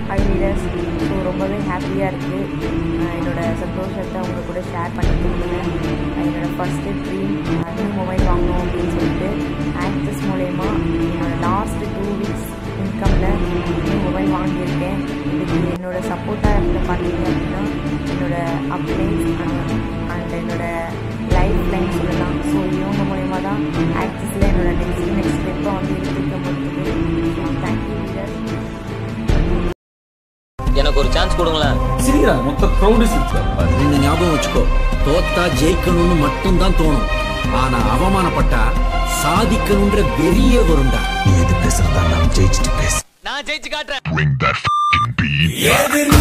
High leaders so ரொம்பவே ஹாப்பியாக இருக்குது என்னோட சந்தோஷத்தை உங்க கூட ஷேர் பண்ணிக்க முடியல என்னோட ஃபஸ்ட்டு ட்ரீம் நியூ மொபைல் வாங்கணும் அப்படின்னு சொல்லிட்டு ஆக்சஸ் மூலயமா என்னோட லாஸ்ட் டூ வீக்ஸ் இன்கமில் நியூ மொபைல் வாங்கியிருக்கேன் இதுக்கு என்னோட சப்போர்ட்டாக இருந்த பார்த்தீங்க அப்படின்னா என்னோட அப்டேட்ஸ் அண்ட் என்னோட லைஃப் லைன் சொல்லலாம் ஸோ இவங்க மூலயமா தான் ஆக்சஸில் என்னோட நெக்ஸ்ட் நெக்ஸ்ட் ஸ்டெப்பை வந்து எடுத்துக்க முடியுது ஸோ தேங்க்யூ லீடர் எனக்கு ஒரு சான்ஸ் கொடுங்களேன் சிரிக்கிறாங்க மொத்த க்ரௌடு சிரிச்சாரு இந்த ஞாபகம் வச்சுக்கோ தோத்தா ஜெயிக்கணும்னு மட்டும்தான் தோணும் ஆனா அவமானப்பட்டா சாதிக்கணும்ன்ற வெறியே வரும்டா நீ எது பேசுறதா நான் ஜெயிச்சுட்டு பேசு நான் ஜெயிச்சு காட்டுறேன் Bring that f***ing beat. எதிரி